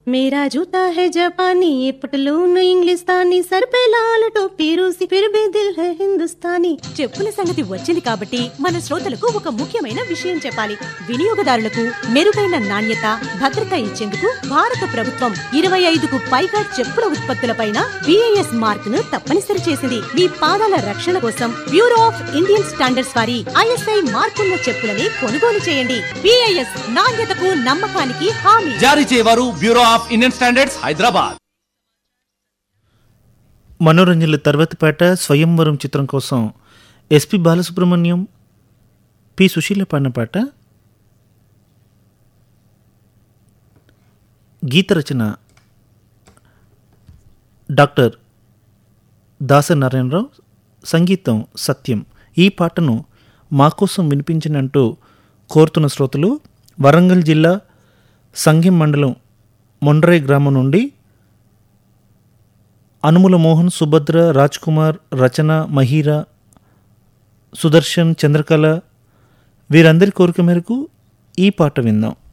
मेरा जूता है जापानी ये पटलून इंग्लिस्तानी सर पे लाल टोपी रूसी फिर भी दिल है हिंदुस्तानी చెప్పుల సంగతి వచ్చింది కాబట్టి మన శ్రోతలకు ఒక ముఖ్యమైన విషయం చెప్పాలి వినియోగదారులకు మెరుగైన నాణ్యత భద్రత ఇచ్చేందుకు భారత ప్రభుత్వం ఇరవై ఐదుకు పైగా చెప్పుల ఉత్పత్తులపైన బిఐఎస్ మార్క్ ను తప్పనిసరి చేసింది మీ పాదాల రక్షణ కోసం బ్యూరో ఆఫ్ ఇండియన్ స్టాండర్డ్స్ వారి ఐఎస్ఐ మార్కున్న చెప్పులని కొనుగోలు చేయండి బిఐఎస్ నాణ్యతకు నమ్మకానికి హామీ జారీ చేయవారు bureau of Indian standards Hyderabad మనోరంజన్ల తర్వాతిపేట స్వయంవరం చిత్రం కోసం ఎస్పి బాలసుబ్రహ్మణ్యం పి సుశీల పాడిన పాట గీత రచన డాక్టర్ దాస నారాయణరావు సంగీతం సత్యం ఈ పాటను మా కోసం వినిపించినంటూ కోరుతున్న శ్రోతలు వరంగల్ జిల్లా సంఘం మండలం మొండ్రై గ్రామం నుండి అనుముల మోహన్ సుభద్ర రాజ్ కుమార్ రచన మహీరా సుదర్శన్ చంద్రకళ వీరందరి కోరిక మేరకు ఈ పాట విందాం